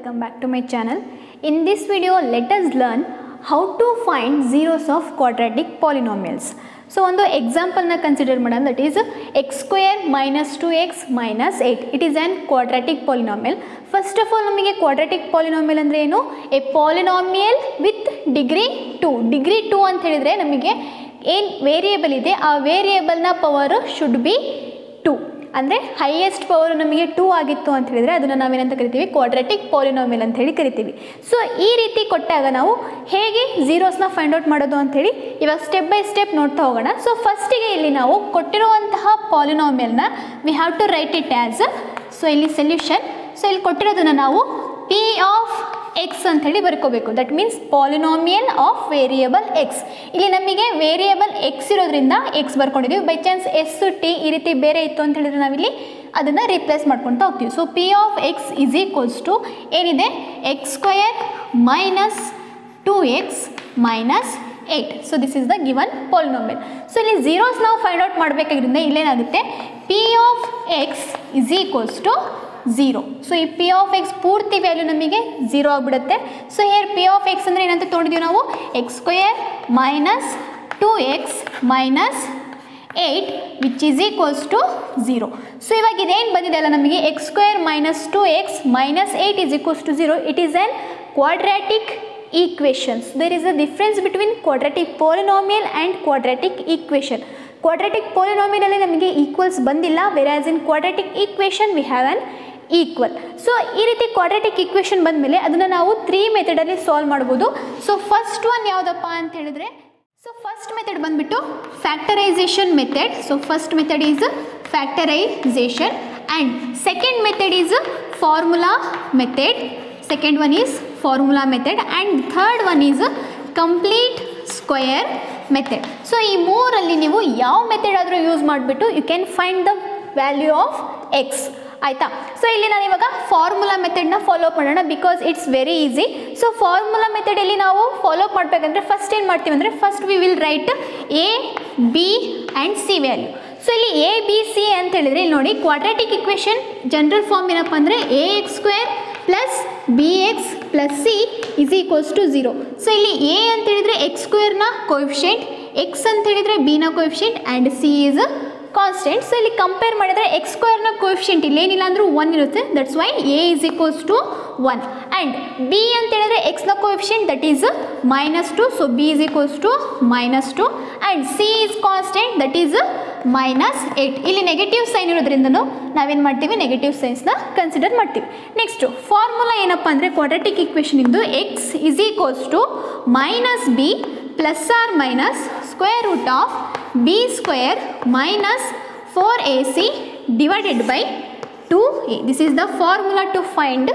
welcome back to my channel. In this video, let us learn how to find zeros of quadratic polynomials. So ಒಂದು ಎಕ್ಸಾಂಪಲ್ನ consider ಮಾಡೋಣ that is X square minus two X minus eight it is an quadratic polynomial first of all ನಮಗೆ quadratic polynomial ಅಂದರೆ ಏನು a polynomial with degree two degree two ಅಂತ ಹೇಳಿದರೆ ನಮಗೆ ಏನು ವೇರಿಯೇಬಲ್ ಇದೆ ಆ ವೇರಿಯೇಬಲ್ನ ಪವರು ಶುಡ್ ಬಿ ಟು ಅಂದರೆ ಹೈಯೆಸ್ಟ್ ಪವರ್ ನಮಗೆ ಟೂ ಆಗಿತ್ತು ಅಂತ ಹೇಳಿದರೆ ಅದನ್ನು ನಾವೇನಂತ ಕರಿತೀವಿ ಕ್ವಾಡ್ರಾಟಿಕ್ ಪಾಲಿನಾಮಿಯಲ್ ಅಂತ ಹೇಳಿ ಕರಿತೀವಿ ಸೊ ಈ ರೀತಿ ಕೊಟ್ಟಾಗ ನಾವು ಹೇಗೆ ಝೀರೋಸ್ನ ಫೈಂಡ್ ಔಟ್ ಮಾಡೋದು ಅಂಥೇಳಿ ಇವಾಗ ಸ್ಟೆಪ್ ಬೈ ಸ್ಟೆಪ್ ನೋಡ್ತಾ ಹೋಗೋಣ ಸೊ ಫಸ್ಟಿಗೆ ಇಲ್ಲಿ ನಾವು ಕೊಟ್ಟಿರುವಂತಹ ಪಾಲಿನಾಮಿಯಲ್ನ we have to write it as so ಇಲ್ಲಿ ಸೊಲ್ಯೂಷನ್ ಸೊ ಇಲ್ಲಿ ಕೊಟ್ಟಿರೋದನ್ನು ನಾವು ಪಿ ಆಫ್ ಎಕ್ಸ್ ಅಂಥೇಳಿ ಬರ್ಕೋಬೇಕು that means polynomial of variable X ಇಲ್ಲಿ ನಮಗೆ ವೇರಿಯಬಲ್ ಎಕ್ಸ್ ಇರೋದ್ರಿಂದ ಎಕ್ಸ್ ಬರ್ಕೊಂಡಿದ್ದೀವಿ ಬೈ ಚಾನ್ಸ್ ಎಸ್ ಟಿ ಈ ರೀತಿ ಬೇರೆ ಇತ್ತು ಅಂತ ಹೇಳಿದ್ರೆ ನಾವಿಲ್ಲಿ ಅದನ್ನು ರಿಪ್ಲೇಸ್ ಮಾಡ್ಕೊತಾ ಹೋಗ್ತೀವಿ so P of X is equals to ಏನಿದೆ X square minus two X minus eight so this is the given polynomial so ಇಲ್ಲಿ ಝೀರೋಸ್ ನಾವು ಫೈಂಡ್ ಔಟ್ ಮಾಡಬೇಕಾದ್ರಿಂದ ಇಲ್ಲೇನಾಗುತ್ತೆ P of X is equals to zero so ಈ P of X ಪೂರ್ತಿ value ನಮಗೆ zero ಆಗಿಬಿಡುತ್ತೆ so here P of X ಅಂದರೆ ಏನಂತ ತೊಗೊಂಡಿದ್ದೀವಿ ನಾವು X square minus two X minus eight which is equals to zero so ಇವಾಗ ಇದೇನು ಬಂದಿದೆ ಅಲ್ಲ ನಮಗೆ X square minus two X minus eight is equals to zero it is an quadratic equations there is a difference between quadratic polynomial and quadratic equation quadratic ಪೋಲಿನಾಮಿನಲ್ಲಿ ನಮಗೆ equals ಬಂದಿಲ್ಲ whereas in quadratic equation we have an equal so ಈ ರೀತಿ quadratic equation ಬಂದಮೇಲೆ ಅದನ್ನು ನಾವು three ಮೆಥಡಲ್ಲಿ solve ಮಾಡ್ಬೋದು ಸೊ ಫಸ್ಟ್ ಒನ್ ಯಾವುದಪ್ಪ ಅಂತ ಹೇಳಿದ್ರೆ ಸೊ ಫಸ್ಟ್ ಮೆಥಡ್ ಬಂದ್ಬಿಟ್ಟು factorisation method so first method is factorisation and second method is formula method second one is formula method and third one is complete square method so ಈ ಮೂರಲ್ಲಿ ನೀವು ಯಾವ method ಆದರೂ use ಮಾಡಿಬಿಟ್ಟು you can find the value of X ಆಯಿತಾ so ಇಲ್ಲಿ ನಾನು ಇವಾಗ ಫಾರ್ಮುಲಾ ಮೆಥಡ್ನ ಫಾಲೋ ಅಪ್ ಮಾಡೋಣ because it's very easy so formula ಮೆಥಡಲ್ಲಿ ನಾವು ಫಾಲೋ ಅಪ್ ಮಾಡಬೇಕಂದ್ರೆ ಫಸ್ಟ್ ಏನು ಮಾಡ್ತೀವಿ ಅಂದರೆ first we will write A B and C value so ಇಲ್ಲಿ ಎ ಬಿ ಸಿ ಅಂತ ಹೇಳಿದ್ರೆ ಇಲ್ಲಿ ನೋಡಿ ಕ್ವಾಡ್ರಾಟಿಕ್ ಇಕ್ವೇಷನ್ ಜನರಲ್ ಫಾರ್ಮ್ ಏನಪ್ಪ ಅಂದರೆ A X square plus B X plus C is equals to zero so ಇಲ್ಲಿ ಎ ಅಂತ ಹೇಳಿದರೆ ಎಕ್ಸ್ ಸ್ಕ್ವೇರ್ನ ಕೋಎಫಿಷಿಯೆಂಟ್ ಎಕ್ಸ್ ಅಂತ ಹೇಳಿದರೆ ಬಿನ coefficient and C is constant so ಇಲ್ಲಿ ಕಂಪೇರ್ ಮಾಡಿದರೆ ಎಕ್ಸ್ ಸ್ಕ್ವೇರ್ನ ಕೋಎಫಿಷಿಯೆಂಟ್ ಇಲ್ಲೇನಿಲ್ಲ ಅಂದರೂ ಒನ್ ಇರುತ್ತೆ that's why A is equals to one and B ಅಂತ ಹೇಳಿದ್ರೆ ಎಕ್ಸ್ನ coefficient that is minus two so B is equals to minus two and C is constant that is minus eight ಇಲ್ಲಿ negative sign ಇರೋದ್ರಿಂದನೂ ನಾವೇನು ಮಾಡ್ತೀವಿ negative ಸೈನ್ಸ್ನ consider ಮಾಡ್ತೀವಿ next formula ಏನಪ್ಪ ಅಂದರೆ ಕ್ವಾಡ್ರಾಟಿಕ್ ಇಕ್ವೇಷನ್ ಇಂದು X is equals to minus B plus or minus square root of B square minus four A C divided by two A this is the formula to find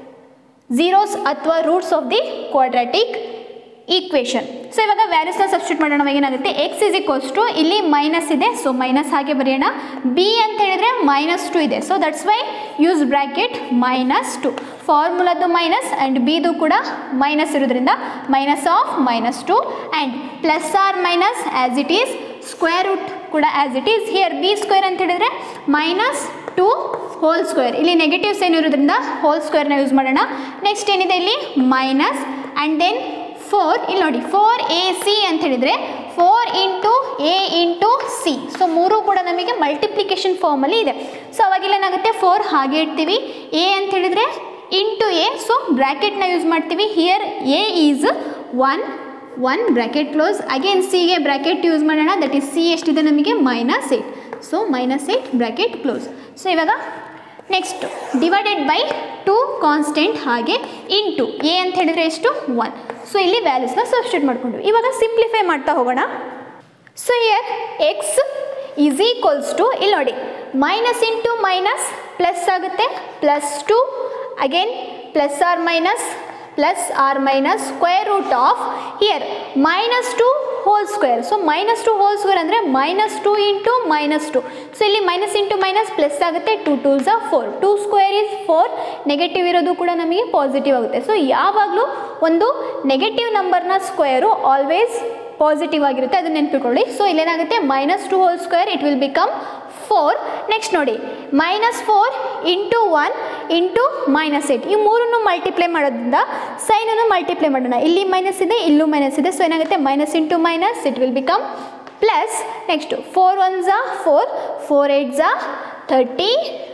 zeros ಅಥವಾ roots of the quadratic equation so ಇವಾಗ ವ್ಯಾಲ್ಯೂಸ್ನ substitute ಮಾಡೋಣ ಏನಾಗುತ್ತೆ X is equals to ಇಲ್ಲಿ minus ಇದೆ so minus ಹಾಗೆ ಬರೆಯೋಣ B ಅಂತ ಹೇಳಿದ್ರೆ ಮೈನಸ್ ಟು ಇದೆ so that's why use bracket minus two ಫಾರ್ಮುಲಾದು ಮೈನಸ್ ಆ್ಯಂಡ್ ಬಿದು ಕೂಡ ಮೈನಸ್ ಇರೋದ್ರಿಂದ minus of minus two and plus or minus as it is square root ಕೂಡ as it is here B square ಅಂತ ಹೇಳಿದ್ರೆ minus two whole square ಇಲ್ಲಿ negative sign ಇರೋದ್ರಿಂದ whole ಸ್ಕ್ವೇರ್ನ ಯೂಸ್ ಮಾಡೋಣ ನೆಕ್ಸ್ಟ್ ಏನಿದೆ ಇಲ್ಲಿ ಮೈನಸ್ ಆ್ಯಂಡ್ ದೆನ್ ಫೋರ್ ಇಲ್ಲಿ ನೋಡಿ ಫೋರ್ ಎ ಸಿ ಅಂತ ಹೇಳಿದರೆ four into A into C so ಮೂರು ಕೂಡ ನಮಗೆ ಮಲ್ಟಿಪ್ಲಿಕೇಶನ್ ಫಾರ್ಮಲ್ಲಿ ಇದೆ ಸೊ ಅವಾಗೆಲ್ಲ ಏನಾಗುತ್ತೆ ಫೋರ್ ಹಾಗೆ ಇಡ್ತೀವಿ ಎ ಅಂತ ಹೇಳಿದರೆ ಇಂಟು ಎ ಸೊ ಬ್ರ್ಯಾಕೆಟ್ನ ಯೂಸ್ ಮಾಡ್ತೀವಿ here A is one one bracket close again ಸಿಗೆ ಬ್ರ್ಯಾಕೆಟ್ ಯೂಸ್ ಮಾಡೋಣ ದಟ್ ಈಸ್ ಸಿ ಎಷ್ಟಿದೆ ನಮಗೆ minus eight so minus eight bracket close so ಇವಾಗ next divided by two constant ಹಾಗೆ ಇಂಟು ಎ ಅಂತ ಹೇಳಿದರೆ ಎಷ್ಟು ಒನ್ ಸೊ ಇಲ್ಲಿ ವ್ಯಾಲ್ಯೂಸ್ನ ಸಬ್ಸ್ಟಿಟ್ಯೂಟ್ ಮಾಡ್ಕೊಂಡ್ವಿ ಇವಾಗ ಸಿಂಪ್ಲಿಫೈ ಮಾಡ್ತಾ ಹೋಗೋಣ so here X is equals to ಇಲ್ಲಿ ನೋಡಿ ಮೈನಸ್ ಇಂಟು ಮೈನಸ್ ಪ್ಲಸ್ ಆಗುತ್ತೆ plus two again plus or minus plus or minus square root of here minus two whole square so minus two whole square ಅಂದರೆ minus two into minus two so ಇಲ್ಲಿ minus into minus plus ಆಗುತ್ತೆ two two ಝ four two square is four negative ಇರೋದು ಕೂಡ ನಮಗೆ positive ಆಗುತ್ತೆ so ಯಾವಾಗಲೂ ಒಂದು ನೆಗೆಟಿವ್ ನಂಬರ್ನ ಸ್ಕ್ವೇರು ಆಲ್ವೇಸ್ ಪಾಸಿಟಿವ್ ಆಗಿರುತ್ತೆ ಅದನ್ನ ನೆನ್ಪಿಕೊಳ್ಳಿ ಸೊ ಇಲ್ಲೇನಾಗುತ್ತೆ minus two whole square it will become four next ನೋಡಿ minus four into one into minus eight ಈ ಮೂರನ್ನು ಮಲ್ಟಿಪ್ಲೈ ಮಾಡೋದ್ರಿಂದ ಸೈನನ್ನು ಮಲ್ಟಿಪ್ಲೈ ಮಾಡೋಣ ಇಲ್ಲಿ ಮೈನಸ್ ಇದೆ ಇಲ್ಲೂ ಮೈನಸ್ ಇದೆ ಸೊ ಏನಾಗುತ್ತೆ minus into minus it will become plus next four one ಝಾ ಫೋರ್ ಫೋರ್ ಏಯ್ಟ್ ಝಾ ಥರ್ಟಿ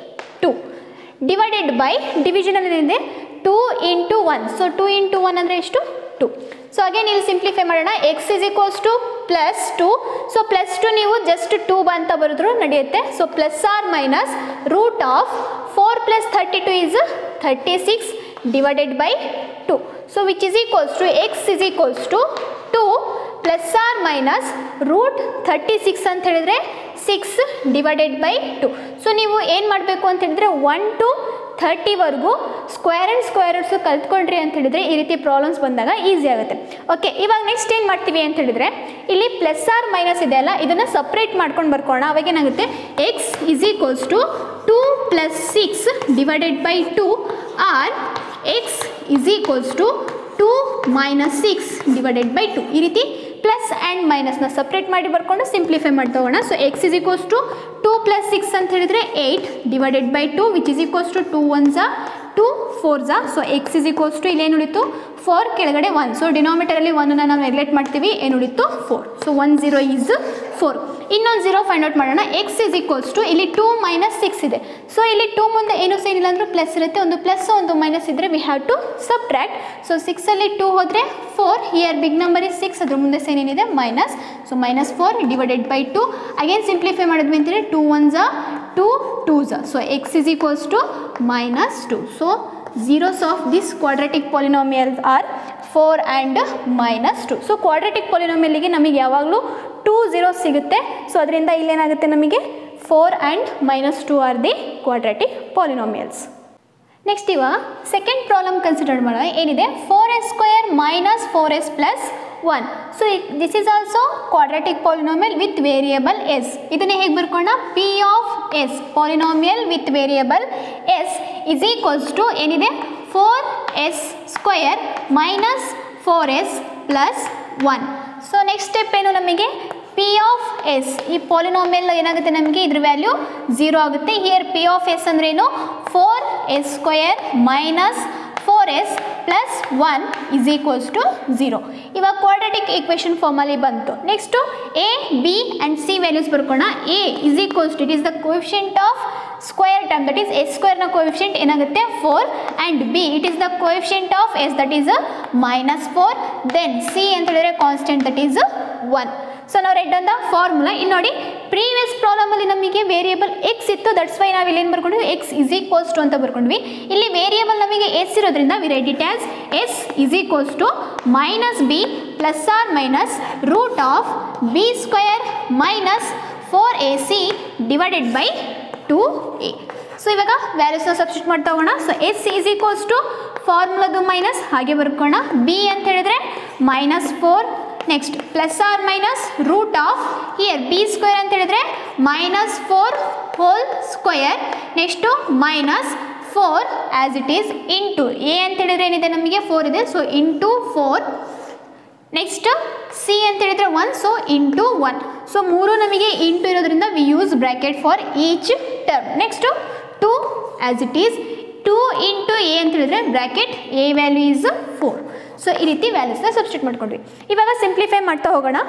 ಟು ಡಿವೈಡೆಡ್ ಬೈ ಡಿವಿಷನಲ್ಲಿ ಏನಿದೆ two into one so two into one ಅಂದರೆ ಎಷ್ಟು ಟು ಸೊ ಅಗೇನ್ ಇಲ್ಲಿ ಸಿಂಪ್ಲಿಫೈ ಮಾಡೋಣ X is equals to plus two so plus two ನೀವು just two ಅಂತ ಬರೆದ್ರು ನಡೆಯುತ್ತೆ so plus or minus root of four plus thirty two is thirty six divided by two so which is equals to X is equals to two plus or minus root thirty six ಅಂತ ಹೇಳಿದ್ರೆ six divided by two so ನೀವು ಏನು ಮಾಡಬೇಕು ಅಂತ ಹೇಳಿದ್ರೆ one to ಥರ್ಟಿವರೆಗೂ square and square roots ಕಲ್ತ್ಕೊಂಡ್ರಿ ಅಂತ ಹೇಳಿದ್ರೆ ಈ ರೀತಿ ಪ್ರಾಬ್ಲಮ್ಸ್ ಬಂದಾಗ ಈಸಿ ಆಗುತ್ತೆ ಓಕೆ ಇವಾಗ ನೆಕ್ಸ್ಟ್ ಏನು ಮಾಡ್ತೀವಿ ಅಂತ ಹೇಳಿದ್ರೆ ಇಲ್ಲಿ ಪ್ಲಸ್ ಆರ್ ಮೈನಸ್ ಇದೆ ಅಲ್ಲ ಇದನ್ನು ಸಪ್ರೇಟ್ ಮಾಡ್ಕೊಂಡು ಬರ್ಕೋಣ ಅವಾಗ ಏನಾಗುತ್ತೆ X is equals to two plus six divided by two or X is equals to two minus six divided by two ಈ ರೀತಿ ಪ್ಲಸ್ ಆ್ಯಂಡ್ ಮೈನಸ್ನ ಸಪ್ರೇಟ್ ಮಾಡಿ ಬರ್ಕೊಂಡು ಸಿಂಪ್ಲಿಫೈ ಮಾಡಿ ತಗೋಣ so X is equals to two plus six ಅಂತ ಹೇಳಿದ್ರೆ eight divided by two which is equals to two one ಝಾ two four ಝಾ so X is equals to ಇಲ್ಲೇನು ಉಳಿತು ಫೋರ್ ಕೆಳಗಡೆ ಒನ್ ಸೊ ಡಿನಾಮಿಟರಲ್ಲಿ ಒನ್ನನ್ನು ನಾವು ನೆಗ್ಲೆಕ್ಟ್ ಮಾಡ್ತೀವಿ ಏನು ಉಳಿತು four so one zero is four ಇನ್ನೊಂದು ಝೀರೋ ಫೈಂಡ್ ಔಟ್ ಮಾಡೋಣ ಎಕ್ಸ್ ಇಸ್ ಈಕ್ವಲ್ಸ್ ಟು ಇಲ್ಲಿ ಟೂ ಮೈನಸ್ ಸಿಕ್ಸ್ ಇದೆ ಸೊ ಇಲ್ಲಿ ಟೂ ಮುಂದೆ ಏನು ಸೈನ್ ಇಲ್ಲ ಅಂದರೂ ಪ್ಲಸ್ ಇರುತ್ತೆ ಒಂದು ಪ್ಲಸ್ ಒಂದು ಮೈನಸ್ ಇದ್ದರೆ we have to subtract so ಸಿಕ್ಸಲ್ಲಿ ಟೂ ಹೋದರೆ four here big number is six ಅದ್ರ ಮುಂದೆ ಸೈನ್ ಏನಿದೆ minus so minus four divided by two again simplify ಮಾಡಿದ್ವಿ ಅಂತಂದರೆ ಟೂ ಒನ್ ಝಾ ಟೂ ಟೂ ಝಾ so X is equals to minus two so zeros of this quadratic polynomials are 4 and minus 2 so quadratic ಪಾಲಿನಾಮಿಯಲ್ಗೆ ನಮಗೆ ಯಾವಾಗಲೂ two zero ಸಿಗುತ್ತೆ so ಅದರಿಂದ ಇಲ್ಲೇನಾಗುತ್ತೆ ನಮಗೆ four and minus two R the quadratic polynomials next ಇವಾಗ second problem consider ಮಾಡೋಣ ಏನಿದೆ four S square minus four S plus one so this is also quadratic polynomial with variable S ಇದನ್ನೇ ಹೇಗೆ ಬರ್ಕೋಣ P of S polynomial with variable S is equals to ಏನಿದೆ four S square minus four S plus one so next step ಏನು ನಮಗೆ P of S ಈ polynomial ಏನಾಗುತ್ತೆ ನಮಗೆ ಇದ್ರ ವ್ಯಾಲ್ಯೂ ಝೀರೋ ಆಗುತ್ತೆ ಹಿಯರ್ ಪಿ ಆಫ್ ಎಸ್ ಅಂದ್ರೇನು four S square minus four S plus one is equals to zero ಇವಾಗ quadratic equation ಫಾರ್ಮಲ್ಲಿ ಬಂತು next A B and C values ಬರ್ಕೋಣ A is equals to it is the coefficient of square term that is S ಸ್ಕ್ವೇರ್ನ coefficient ಏನಾಗುತ್ತೆ four and B it is the coefficient of S that is minus four then c ಅಂತ ಹೇಳಿದ್ರೆ constant that is one so ನಾವು read ಅಂತ formula ಇಲ್ಲಿ ನೋಡಿ previous ಪ್ರಾಬ್ಲಮಲ್ಲಿ ನಮಗೆ ವೇರಿಯಬಲ್ ಎಕ್ಸ್ ಇತ್ತು ದಟ್ಸ್ ವೈ ನಾವು ಇಲ್ಲಿ ಏನು ಬರ್ಕೊಂಡ್ವಿ ಎಕ್ಸ್ ಇಸ್ ಈಕ್ವಲ್ಸ್ ಟು ಅಂತ ಬರ್ಕೊಂಡ್ವಿ ಇಲ್ಲಿ ವೇರಿಯಬಲ್ ನಮಗೆ ಎಸ್ ಇರೋದ್ರಿಂದ we read it as s is equals to minus B plus or minus root of b square minus four A C divided by two a so ಇವಾಗ ವ್ಯಾಲ್ಯೂಸ್ನ substitute ಮಾಡ್ತಾ ಹೋಗೋಣ so s is equals to ಫಾರ್ಮುಲಾದು minus ಹಾಗೆ ಬರ್ಕೋಣ b ಅಂತ ಹೇಳಿದ್ರೆ minus four next plus or minus root of here B square ಅಂತ ಹೇಳಿದ್ರೆ minus four whole square next minus four as it is into A ಅಂತ ಹೇಳಿದ್ರೆ ಏನಿದೆ ನಮಗೆ ಫೋರ್ ಇದೆ so into four next c ಅಂತ ಹೇಳಿದ್ರೆ one so into one so ಮೂರು ನಮಗೆ ಇಂಟು ಇರೋದ್ರಿಂದ we use bracket for each term next to as it is two into A ಅಂತ ಹೇಳಿದ್ರೆ bracket a value is four so ಈ ರೀತಿ ವ್ಯಾಲ್ಯೂಸ್ನ substitute ಮಾಡ್ಕೊಂಡ್ವಿ ಇವಾಗ ಸಿಂಪ್ಲಿಫೈ ಮಾಡ್ತಾ ಹೋಗೋಣ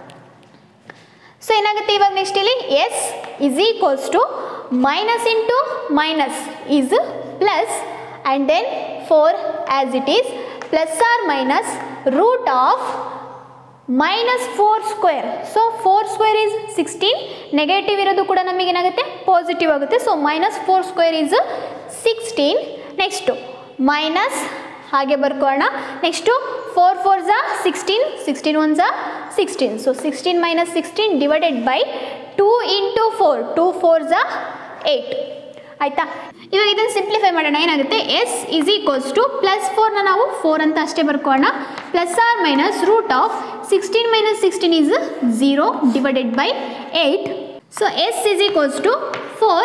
ಸೊ ಏನಾಗುತ್ತೆ ಇವಾಗ ನೆಕ್ಸ್ಟ್ ಇಲ್ಲಿ s is equals to minus into minus is plus and then four as it is plus or minus root of minus four square so four square is sixteen negative ಇರೋದು ಕೂಡ ನಮಗೆ ಏನಾಗುತ್ತೆ positive ಆಗುತ್ತೆ so minus four square is sixteen next minus ಹಾಗೆ ಬರ್ಕೋಣ next four four ಝಾ sixteen sixteen one ಝಾ sixteen so sixteen minus sixteen divided by two into four two four Jha eight ಆಯಿತಾ ಇವಾಗ ಇದನ್ನು ಸಿಂಪ್ಲಿಫೈ ಮಾಡೋಣ ಏನಾಗುತ್ತೆ s is equals to plus ಫೋರ್ನ ನಾವು ಫೋರ್ ಅಂತ ಅಷ್ಟೇ ಬರ್ಕೋಣ plus or minus root of sixteen minus sixteen is zero divided by eight so s is equals to four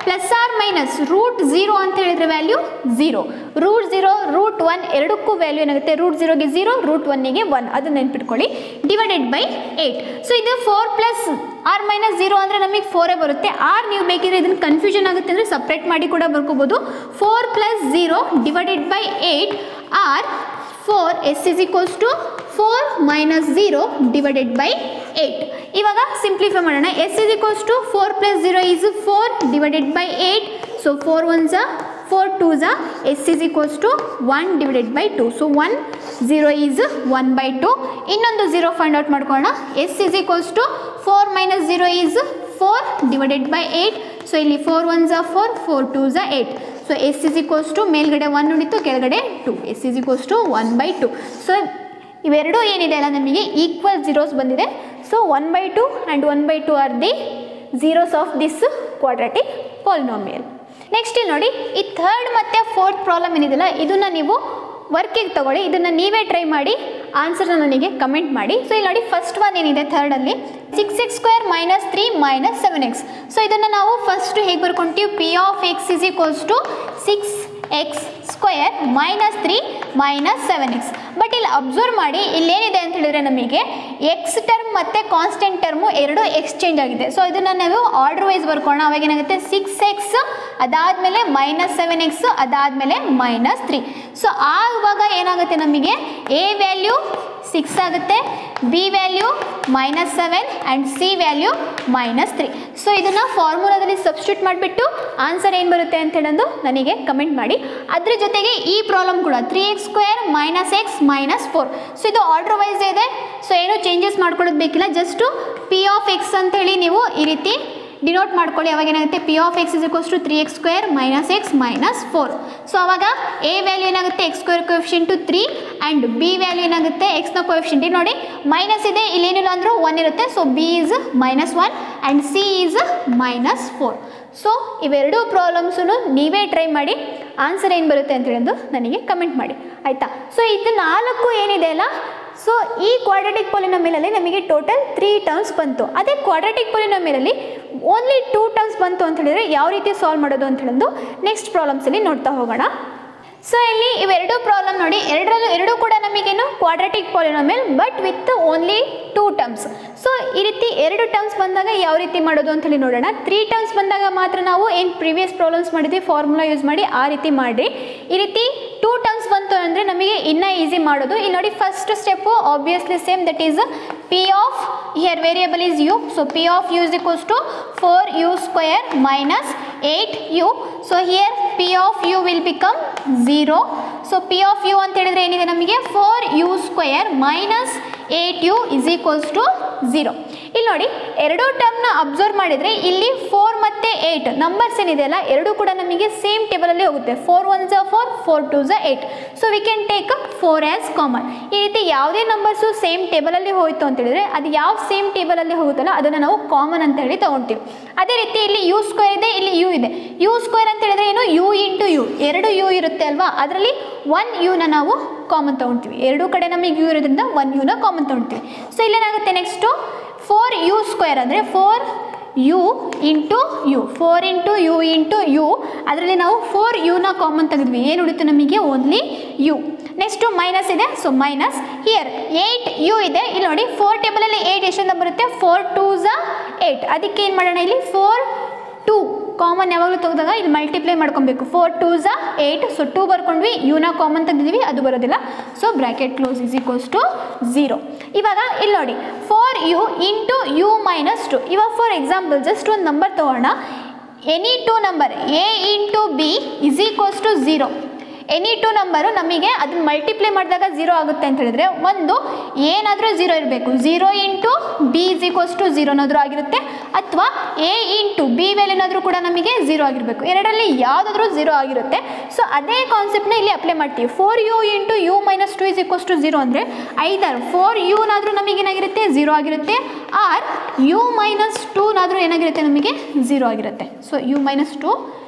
plus or minus root zero ಅಂತ ಹೇಳಿದ್ರೆ value zero root zero root one ಎರಡಕ್ಕೂ value ಏನಾಗುತ್ತೆ root ಝೀರೋಗೆ zero root ಒನ್ನಿಗೆ one ಅದನ್ನ ನೆನ್ಪಿಟ್ಕೊಳ್ಳಿ divided by eight so ಇದು four plus or minus zero ಅಂದರೆ ನಮಗೆ ಫೋರೇ ಬರುತ್ತೆ ಆರ್ ನೀವು ಬೇಕಿದ್ರೆ ಇದನ್ನು ಕನ್ಫ್ಯೂಷನ್ ಆಗುತ್ತೆ ಅಂದರೆ ಸಪ್ರೇಟ್ ಮಾಡಿ ಕೂಡ ಬರ್ಕೋಬೋದು four plus zero divided by eight or four s is equals to four minus zero divided by eight ಇವಾಗ ಸಿಂಪ್ಲಿಫೈ ಮಾಡೋಣ s is equals to four plus zero is four divided by eight so four one ಝಾ four two ಝಾ s is equals to one divided by two so one zero is one by two ಇನ್ನೊಂದು zero find out ಮಾಡ್ಕೊಳ್ಳೋಣ s is equals to four minus zero is four divided by eight so ಇಲ್ಲಿ four one ಝಾ four four two ಝಾ eight so s is equals to ಮೇಲ್ಗಡೆ one ಉಳಿತು ಕೆಳಗಡೆ two s is equals to one by two so ಇವೆರಡೂ ಏನಿದೆ ಅಲ್ಲ ನಮಗೆ ಈಕ್ವಲ್ ಝೀರೋಸ್ ಬಂದಿದೆ so one by two and one by two R the zeros of this quadratic polynomial next ಇಲ್ಲಿ ನೋಡಿ ಈ ಥರ್ಡ್ ಮತ್ತು ಫೋರ್ತ್ ಪ್ರಾಬ್ಲಮ್ ಏನಿದೆಯಲ್ಲ ಇದನ್ನು ನೀವು ವರ್ಕಿಗೆ ತಗೊಳ್ಳಿ ಇದನ್ನು ನೀವೇ ಟ್ರೈ ಮಾಡಿ ಆನ್ಸರ್ನ ನನಗೆ ಕಮೆಂಟ್ ಮಾಡಿ ಸೊ ಇಲ್ಲಿ ನೋಡಿ ಫಸ್ಟ್ ಒನ್ ಏನಿದೆ ಥರ್ಡಲ್ಲಿ six x square minus three minus seven x so ಇದನ್ನು ನಾವು ಫಸ್ಟ್ ಹೇಗೆ ಬರ್ಕೊಂತೀವಿ p of X is equals to six x square minus three minus seven x but ಇಲ್ಲಿ ಅಬ್ಸರ್ವ್ ಮಾಡಿ ಇಲ್ಲೇನಿದೆ ಅಂತ ಹೇಳಿದ್ರೆ ನಮಗೆ ಎಕ್ಸ್ ಟರ್ಮ್ ಮತ್ತು ಕಾನ್ಸ್ಟೆಂಟ್ ಟರ್ಮು ಎರಡು ಎಕ್ಸ್ಚೇಂಜ್ ಆಗಿದೆ ಸೊ ಇದನ್ನು ನಾವು ಆರ್ಡರ್ ವೈಸ್ ಬರ್ಕೊಳ್ಳೋಣ ಅವಾಗ ಏನಾಗುತ್ತೆ ಸಿಕ್ಸ್ ಎಕ್ಸ್ ಅದಾದಮೇಲೆ ಮೈನಸ್ ಸೆವೆನ್ ಎಕ್ಸ್ ಅದಾದಮೇಲೆ ಮೈನಸ್ ತ್ರೀ ಸೊ ಆವಾಗ ಏನಾಗುತ್ತೆ ನಮಗೆ ಎ ವ್ಯಾಲ್ಯೂ ಸಿಕ್ಸ್ ಆಗುತ್ತೆ b value minus seven and C value minus three so ಇದನ್ನು ಫಾರ್ಮುಲಾದಲ್ಲಿ ಸಬ್ಸ್ಟಿಟ್ಯೂಟ್ ಮಾಡಿಬಿಟ್ಟು ಆನ್ಸರ್ ಏನು ಬರುತ್ತೆ ಅಂತ ಹೇಳೋದು ನನಗೆ ಕಮೆಂಟ್ ಮಾಡಿ ಅದ್ರ ಜೊತೆಗೆ ಈ ಪ್ರಾಬ್ಲಮ್ ಕೂಡ three x square minus x minus four so ಇದು ಆರ್ಡರ್ ವೈಸ್ ಇದೆ ಸೊ ಏನೂ ಚೇಂಜಸ್ ಮಾಡ್ಕೊಳ್ಳೋದು ಬೇಕಿಲ್ಲ ಜಸ್ಟು ಪಿ ಆಫ್ ಎಕ್ಸ್ ಅಂತೇಳಿ ನೀವು ಈ ರೀತಿ ಡಿನೋಟ್ ಮಾಡ್ಕೊಳ್ಳಿ ಅವಾಗ ಏನಾಗುತ್ತೆ p of X is equals to three x square minus x minus four so ಅವಾಗ ಎ ವ್ಯಾಲ್ಯೂ ಏನಾಗುತ್ತೆ x square coefficient three and b value ಏನಾಗುತ್ತೆ ಎಕ್ಸ್ನ ಕೋಎಫಿಷಿಯಂಟ್ ಇಲ್ಲಿ ನೋಡಿ ಮೈನಸ್ ಇದೆ ಇಲ್ಲೇನಿಲ್ಲ ಅಂದರೂ ಒನ್ ಇರುತ್ತೆ so b is minus one and C is minus four so ಇವೆರಡೂ ಪ್ರಾಬ್ಲಮ್ಸನ್ನು ನೀವೇ ಟ್ರೈ ಮಾಡಿ ಆನ್ಸರ್ ಏನು ಬರುತ್ತೆ ಅಂತ ಹೇಳೋದು ನನಗೆ ಕಮೆಂಟ್ ಮಾಡಿ ಆಯಿತಾ ಸೊ ಇದು ನಾಲ್ಕು ಏನಿದೆ ಅಲ್ಲ ಸೊ ಈ ಕ್ವಾಡ್ರಾಟಿಕ್ ಪೊಲಿನೋಮಿಯಲಲ್ಲಿ ನಮಗೆ ಟೋಟಲ್ ತ್ರೀ ಟರ್ಮ್ಸ್ ಬಂತು ಅದೇ ಕ್ವಾಡ್ರಾಟಿಕ್ ಪೊಲಿನೋಮಿಯಲಲ್ಲಿ ಓನ್ಲಿ ಟೂ ಟರ್ಮ್ಸ್ ಬಂತು ಅಂತ ಹೇಳಿದ್ರೆ ಯಾವ ರೀತಿ ಸಾಲ್ವ್ ಮಾಡೋದು ಅಂತ ಹೇಳೋದು ನೆಕ್ಸ್ಟ್ ಪ್ರಾಬ್ಲಮ್ಸಲ್ಲಿ ನೋಡ್ತಾ ಹೋಗೋಣ ಸೊ ಇಲ್ಲಿ ಇವೆರಡು ಪ್ರಾಬ್ಲಮ್ ನೋಡಿ ಎರಡರಲ್ಲೂ ಎರಡೂ ಕೂಡ ನಮಗೇನು quadratic polynomial but with only two terms so ಈ ರೀತಿ ಎರಡು ಟರ್ಮ್ಸ್ ಬಂದಾಗ ಯಾವ ರೀತಿ ಮಾಡೋದು ಅಂತ ಹೇಳಿ ನೋಡೋಣ ತ್ರೀ ಟರ್ಮ್ಸ್ ಬಂದಾಗ ಮಾತ್ರ ನಾವು ಏನು ಪ್ರಿವಿಯಸ್ ಪ್ರಾಬ್ಲಮ್ಸ್ ಮಾಡಿದ್ವಿ ಫಾರ್ಮುಲಾ ಯೂಸ್ ಮಾಡಿ ಆ ರೀತಿ ಮಾಡಿರಿ ಈ ರೀತಿ ಟೂ ಟರ್ಮ್ಸ್ ಬಂತು ಅಂದರೆ ನಮಗೆ ಇನ್ನೂ ಈಸಿ ಮಾಡೋದು ಇಲ್ಲಿ ನೋಡಿ first step obviously same that is p of here variable is u so P of u is equals to four you square minus eight u so here P of u will become zero so P of u ಅಂತ ಹೇಳಿದ್ರೆ ಏನಿದೆ ನಮಗೆ four you square minus eight u is equals to zero ಇಲ್ಲಿ ನೋಡಿ ಎರಡೂ ಟರ್ಮ್ನ observe ಮಾಡಿದರೆ ಇಲ್ಲಿ four ಮತ್ತು ಏಯ್ಟ್ ನಂಬರ್ಸ್ ಏನಿದೆಯಲ್ಲ ಎರಡೂ ಕೂಡ ನಮಗೆ ಸೇಮ್ ಟೇಬಲಲ್ಲಿ ಹೋಗುತ್ತೆ ಫೋರ್ ಒನ್ ಝ ಫೋರ್ ಫೋರ್ ಟು ಝ eight so we can take four as common ಈ ರೀತಿ ಯಾವುದೇ ನಂಬರ್ಸು ಸೇಮ್ ಟೇಬಲಲ್ಲಿ ಹೋಯಿತು ಅಂತ ಹೇಳಿದ್ರೆ ಅದು ಯಾವ ಸೇಮ್ ಟೇಬಲಲ್ಲಿ ಹೋಗುತ್ತಲ್ಲ ಅದನ್ನು ನಾವು ಕಾಮನ್ ಅಂತ ಹೇಳಿ ತೊಗೊಳ್ತೀವಿ ಅದೇ ರೀತಿ ಇಲ್ಲಿ ಯು ಸ್ಕ್ವೇರ್ ಇದೆ ಇಲ್ಲಿ ಯು ಇದೆ ಯು ಸ್ಕ್ವೇರ್ ಅಂತ ಹೇಳಿದ್ರೆ ಏನು ಯು ಇಂಟು ಯು ಎರಡು ಯು ಇರುತ್ತೆ ಅಲ್ವಾ ಅದರಲ್ಲಿ ಒನ್ ಯುನ ನಾವು ಕಾಮನ್ ತೊಗೊಳ್ತೀವಿ ಎರಡೂ ಕಡೆ ನಮಗೆ ಯು ಇರೋದ್ರಿಂದ ಒನ್ ಯುನ ಕಾಮನ್ ತೊಗೊಳ್ತೀವಿ ಸೊ ಇಲ್ಲೇನಾಗುತ್ತೆ ನೆಕ್ಸ್ಟು ಫೋರ್ ಯು ಸ್ಕ್ವೇರ್ ಅಂದರೆ four you into U four into U into U ಅದರಲ್ಲಿ ನಾವು ಫೋರ್ ಯುನ ಕಾಮನ್ ತೆಗೆದ್ವಿ ಏನು ಉಳಿತು ನಮಗೆ ಓನ್ಲಿ ಯು ನೆಕ್ಸ್ಟು ಮೈನಸ್ ಇದೆ so minus here eight U ಇದೆ ಇಲ್ಲಿ ನೋಡಿ ಫೋರ್ ಟೇಬಲಲ್ಲಿ ಏಯ್ಟ್ ಎಷ್ಟೆಲ್ಲ ಬರುತ್ತೆ ಫೋರ್ ಟೂ ಝ ಏಯ್ಟ್ ಅದಕ್ಕೆ ಏನು ಮಾಡೋಣ ಇಲ್ಲಿ ಫೋರ್ ಟೂ ಕಾಮನ್ ಯಾವಾಗಲೂ ತೆಗೆದಾಗ ಇಲ್ಲಿ ಮಲ್ಟಿಪ್ಲೈ ಮಾಡ್ಕೊಬೇಕು ಫೋರ್ ಟೂ ಝ ಏಯ್ಟ್ ಸೊ ಟೂ ಬರ್ಕೊಂಡ್ವಿ ಯುನ ಕಾಮನ್ ತೆಗೆದಿದ್ವಿ ಅದು ಬರೋದಿಲ್ಲ so bracket close is equals to zero ಇವಾಗ ಇಲ್ಲಿ ನೋಡಿ four you into u minus two ಇವಾಗ ಫಾರ್ ಎಕ್ಸಾಂಪಲ್ ಜಸ್ಟ್ ಒಂದು ನಂಬರ್ ತೊಗೊಳ್ಳೋಣ any two number a into b is equals to zero any two number ನಮಗೆ ಅದನ್ನ ಮಲ್ಟಿಪ್ಲೈ ಮಾಡಿದಾಗ zero ಆಗುತ್ತೆ ಅಂತ ಹೇಳಿದ್ರೆ ಒಂದು ಏನಾದರೂ ಝೀರೋ ಇರಬೇಕು zero into b is equals to ಝೀರೋನಾದರೂ ಆಗಿರುತ್ತೆ ಅಥವಾ ಎ ಇಂಟು ಬಿ ವ್ಯಾಲ್ಯೂನಾದರೂ ಕೂಡ ನಮಗೆ ಝೀರೋ ಆಗಿರಬೇಕು ಎರಡರಲ್ಲಿ ಯಾವುದಾದ್ರೂ ಝೀರೋ ಆಗಿರುತ್ತೆ ಸೊ ಅದೇ ಕಾನ್ಸೆಪ್ಟ್ನ ಇಲ್ಲಿ ಅಪ್ಲೈ ಮಾಡ್ತೀವಿ four you into u minus two is equals to zero ಅಂದರೆ ಐದರ್ ಫೋರ್ ಯುನಾದರೂ ನಮಗೇನಾಗಿರುತ್ತೆ ಝೀರೋ ಆಗಿರುತ್ತೆ ಆರ್ ಯು ಮೈನಸ್ ಟೂನಾದರೂ ಏನಾಗಿರುತ್ತೆ ನಮಗೆ ಝೀರೋ ಆಗಿರುತ್ತೆ so u minus two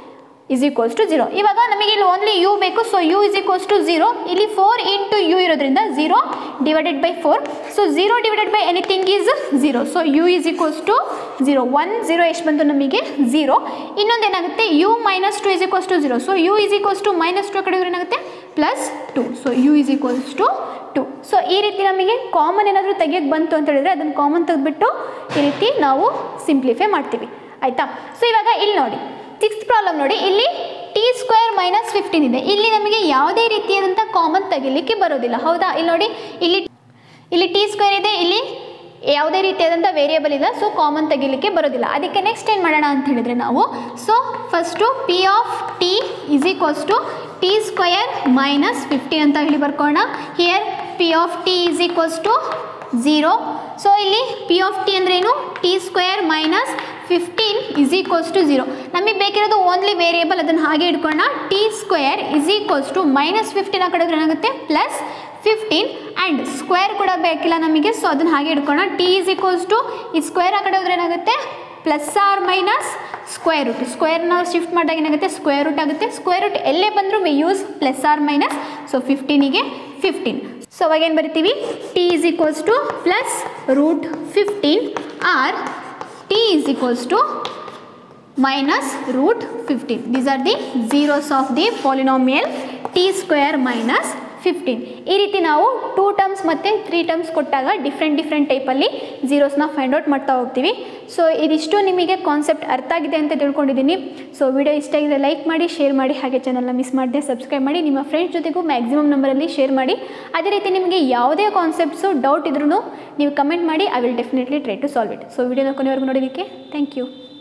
is equals to zero ಇವಾಗ ನಮಗೆ ಇಲ್ಲಿ ಓನ್ಲಿ ಯು ಬೇಕು so u is equals to zero ಇಲ್ಲಿ ಫೋರ್ ಇಂಟು ಯು ಇರೋದ್ರಿಂದ zero divided by four so zero divided by anything is zero so u is equals to zero one zero ಎಷ್ಟು ಬಂತು ನಮಗೆ zero ಇನ್ನೊಂದು ಏನಾಗುತ್ತೆ u minus two is equals to zero so u is equals to minus two ಕಡೆ ಏನಾಗುತ್ತೆ plus two so u is equals to two so ಈ ರೀತಿ ನಮಗೆ ಕಾಮನ್ ಏನಾದರೂ ತೆಗಿಯೋಕ್ಕೆ ಬಂತು ಅಂತ ಹೇಳಿದ್ರೆ ಅದನ್ನು ಕಾಮನ್ ತೆಗೆದ್ಬಿಟ್ಟು ಈ ರೀತಿ ನಾವು ಸಿಂಪ್ಲಿಫೈ ಮಾಡ್ತೀವಿ ಆಯಿತಾ ಸೊ ಇವಾಗ ಇಲ್ಲಿ ನೋಡಿ ಸಿಕ್ಸ್ತ್ ಪ್ರಾಬ್ಲಮ್ ನೋಡಿ ಇಲ್ಲಿ ಟಿ ಸ್ಕ್ವೇರ್ ಮೈನಸ್ ಫಿಫ್ಟೀನ್ ಇದೆ ಇಲ್ಲಿ ನಮಗೆ ಯಾವುದೇ ರೀತಿಯಾದಂಥ ಕಾಮನ್ ತೆಗಿಲಿಕ್ಕೆ ಬರೋದಿಲ್ಲ ಹೌದಾ ಇಲ್ಲಿ ನೋಡಿ ಇಲ್ಲಿ ಇಲ್ಲಿ ಟಿ ಸ್ಕ್ವೇರ್ ಇದೆ ಇಲ್ಲಿ ಯಾವುದೇ ರೀತಿಯಾದಂಥ ವೇರಿಯಬಲ್ ಇಲ್ಲ ಸೊ ಕಾಮನ್ ತೆಗಿಲಿಕ್ಕೆ ಬರೋದಿಲ್ಲ ಅದಕ್ಕೆ ನೆಕ್ಸ್ಟ್ ಏನು ಮಾಡೋಣ ಅಂತ ಹೇಳಿದರೆ ನಾವು so first p of t is equals to t square minus fifty ಅಂತ ಹೇಳಿ ಬರ್ಕೋಣ here P of t is equals to zero so ಇಲ್ಲಿ ಪಿ ಆಫ್ ಟಿ ಅಂದ್ರೇನು t square minus fifteen is equals to zero ನಮಗೆ ಬೇಕಿರೋದು only variable ಅದನ್ನು ಹಾಗೆ ಇಟ್ಕೊಳ್ಳೋಣ t square is equals to minus fifteen ಆ ಕಡೆ ಹೋದ್ರೆ ಏನಾಗುತ್ತೆ ಪ್ಲಸ್ ಫಿಫ್ಟೀನ್ ಆ್ಯಂಡ್ ಸ್ಕ್ವೇರ್ ಕೂಡ ಬೇಕಿಲ್ಲ ನಮಗೆ ಸೊ ಅದನ್ನು ಹಾಗೆ ಇಟ್ಕೊಳ್ಳೋಣ ಟಿ ಇಸ್ ಈಕ್ವಲ್ಸ್ ಟು ಈ ಸ್ಕ್ವೇರ್ ಆ ಕಡೆ ಹೋದ್ರೆ ಏನಾಗುತ್ತೆ plus or minus square root ಸ್ಕ್ವೇರ್ನ ಶಿಫ್ಟ್ ಮಾಡಿದಾಗ ಏನಾಗುತ್ತೆ ಸ್ಕ್ವೇರ್ ರೂಟ್ ಆಗುತ್ತೆ ಸ್ಕ್ವೇರ್ ರೂಟ್ ಎಲ್ಲೇ ಬಂದರೂ we use plus or minus so ಫಿಫ್ಟೀನಿಗೆ ಫಿಫ್ಟೀನ್ ಸೊ ಅವಾಗ ಏನು ಬರಿತೀವಿ t is equals to plus root fifteen or t is equals to minus root 15. These are the zeros of the polynomial t square minus 15. ಈ ರೀತಿ ನಾವು two terms ಮತ್ತು three terms ಕೊಟ್ಟಾಗ different different ಟೈಪಲ್ಲಿ ಝೀರೋಸ್ನ ಫೈಂಡ್ ಔಟ್ ಮಾಡ್ತಾ ಹೋಗ್ತೀವಿ so ಇದಿಷ್ಟು ನಿಮಗೆ ಕಾನ್ಸೆಪ್ಟ್ ಅರ್ಥ ಆಗಿದೆ ಅಂತ ತಿಳ್ಕೊಂಡಿದ್ದೀನಿ ಸೊ ವಿಡಿಯೋ ಇಷ್ಟ ಆಗಿದೆ ಲೈಕ್ ಮಾಡಿ ಶೇರ್ ಮಾಡಿ ಹಾಗೆ ಚಾನಲ್ನ ಮಿಸ್ ಮಾಡದೆ ಸಬ್ಸ್ಕ್ರೈಬ್ ಮಾಡಿ ನಿಮ್ಮ ಫ್ರೆಂಡ್ಸ್ ಜೊತೆಗೂ ಮ್ಯಾಕ್ಸಿಮಮ್ ನಂಬರಲ್ಲಿ ಶೇರ್ ಮಾಡಿ ಅದೇ ರೀತಿ ನಿಮಗೆ ಯಾವುದೇ ಕಾನ್ಸೆಪ್ಟ್ಸು ಡೌಟ್ ಇದ್ರೂ ನೀವು ಕಮೆಂಟ್ ಮಾಡಿ I will definitely try to solve it so ವಿಡಿಯೋನ ಕೊನೆವರೆಗೂ ನೋಡೋದಕ್ಕೆ ಥ್ಯಾಂಕ್ ಯು